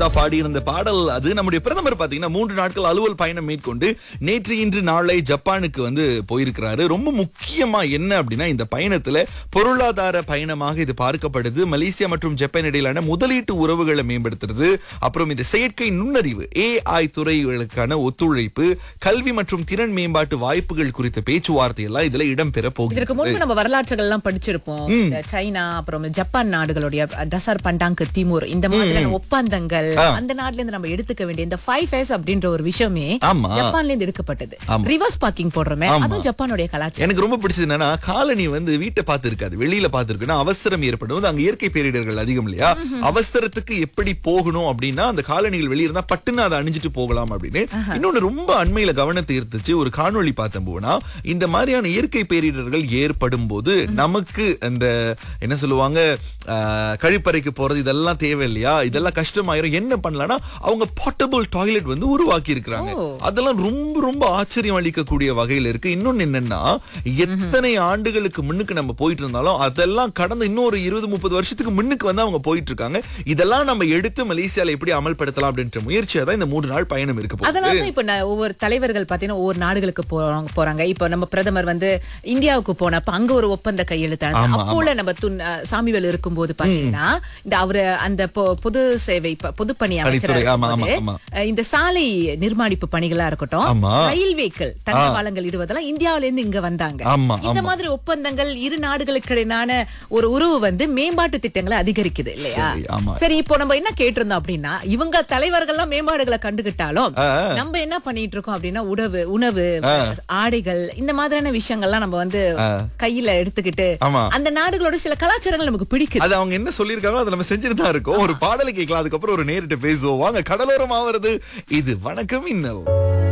சுஜாதா பாடியிருந்த பாடல் அது நம்முடைய பிரதமர் பாத்தீங்கன்னா மூன்று நாட்கள் அலுவல் பயணம் மேற்கொண்டு நேற்று இன்று நாளை ஜப்பானுக்கு வந்து போயிருக்கிறாரு ரொம்ப முக்கியமா என்ன அப்படின்னா இந்த பயணத்துல பொருளாதார பயணமாக இது பார்க்கப்படுது மலேசியா மற்றும் ஜப்பான் இடையிலான முதலீட்டு உறவுகளை மேம்படுத்துறது அப்புறம் இந்த செயற்கை நுண்ணறிவு ஏஐ துறைகளுக்கான ஒத்துழைப்பு கல்வி மற்றும் திறன் மேம்பாட்டு வாய்ப்புகள் குறித்த பேச்சுவார்த்தை எல்லாம் இதுல இடம்பெற இதற்கு போகிறது முன்பு நம்ம வரலாற்றுகள் எல்லாம் படிச்சிருப்போம் இந்த சைனா அப்புறம் ஜப்பான் நாடுகளுடைய டசார் பண்டாங்கு திமூர் இந்த மாதிரியான ஒப்பந்தங்கள் அந்த நாட்டுல இருந்து நம்ம எடுத்துக்க வேண்டிய இந்த ஃபைவ் எஸ் அப்படின்ற ஒரு விஷயமே ஆமா. ஜப்பான்ல இருந்து எடுக்கப்பட்டது ரிவர்ஸ் பார்க்கிங் போடுறோமே அதுவும் ஜப்பானுடைய கலாச்சாரம் எனக்கு ரொம்ப பிடிச்சது என்னன்னா காலனி வந்து வீட்டை பார்த்து இருக்காது வெளியில பார்த்து இருக்குன்னா அவசரம் ஏற்படும் போது அங்க இயற்கை பேரிடர்கள் அதிகம் இல்லையா அவசரத்துக்கு எப்படி போகணும் அப்படின்னா அந்த காலனிகள் வெளியே இருந்தா பட்டுன்னு அதை அணிஞ்சிட்டு போகலாம் அப்படின்னு இன்னொன்னு ரொம்ப அண்மையில கவனத்தை ஈர்த்துச்சு ஒரு காணொளி பார்த்தேன் போனா இந்த மாதிரியான இயற்கை பேரிடர்கள் ஏற்படும் போது நமக்கு அந்த என்ன சொல்லுவாங்க ஆஹ், கழிப்பறைக்கு போறது இதெல்லாம் தேவை இல்லையா இதெல்லாம் கஷ்டமாயிரும் என்ன பண்ணலாம்னா அவங்க போர்ட்டபிள் டாய்லெட் வந்து உருவாக்கி இருக்கிறாங்க அதெல்லாம் ரொம்ப ரொம்ப ஆச்சரியம் அளிக்கக்கூடிய வகையில இருக்கு இன்னொன்னு என்னன்னா எத்தனை ஆண்டுகளுக்கு முன்னுக்கு நம்ம போயிட்டு இருந்தாலும் அதெல்லாம் கடந்த இன்னொரு இருபது முப்பது வருஷத்துக்கு முன்னுக்கு வந்து அவங்க போயிட்டு இருக்காங்க இதெல்லாம் நம்ம எடுத்து மலேசியால எப்படி அமல்படுத்தலாம் அப்படின்ற முயற்சியா தான் இந்த மூன்று நாள் பயணம் இருக்க போகுது அதனால தான் இப்ப ந- ஒவ்வொரு தலைவர்கள் பாத்தீங்கன்னா ஒவ்வொரு நாடுகளுக்கு போறாங்க போறாங்க இப்ப நம்ம பிரதமர் வந்து இந்தியாவுக்கு போனப்ப அங்க ஒரு ஒப்பந்த கையெழுத்தாங்க ஆமா, அப்போல நம்ம துன் அஹ், சாமிவேல் இருக்கும்போது பாத்தீங்கன்னா இந்த அவரு அந்த பொ- பொது சேவை ப- பொதுப்பணி அமைச்சரா பணித்துறை, ஆமா, ஆமா, இருக்கும்போது, ஆமா. அஹ், இந்த சாலை நிர்மாணிப்பு பணிகளா இருக்கட்டும் ஆமா. ரயில்வேக்கள் தண்டவாளங்கள் இடுவதெல்லாம் இந்தியாவில இருந்து இங்க வந்தாங்க ஆமா, இந்த ஆமா. மாதிரி ஒப்பந்தங்கள் இரு நாடுகளுக்கு இடையிலான ஒரு உறவு வந்து மேம்பாட்டு திட்டங்களை அதிகரிக்குது இல்லையா சரி, ஆமா. சரி இப்போ நம்ம என்ன கேட்டிருந்தோம் அப்படின்னா இவங்க தலைவர்கள்லாம் மேம்பாடுகளை கண்டுகிட்டாலும் நம்ம என்ன பண்ணிட்டு இருக்கோம் அப்படின்னா உணவு உணவு ஆடைகள் இந்த மாதிரியான விஷயங்கள்லாம் நம்ம வந்து கையில எடுத்துக்கிட்டு ஆமா. அந்த நாடுகளோட சில கலாச்சாரங்கள் நமக்கு பிடிக்குது அது அவங்க என்ன சொல்லிருக்காங்களோ அதை நம்ம செஞ்சுட்டு தான் இருக்கோம் ஒரு பாடலை கேட்கலாம் அதுக்கப்புறம் ஒரு நேரிட்ட பேசுவோம் வாங்க கடலோரம் ஆவறது இது வணக்கம் இன்னல்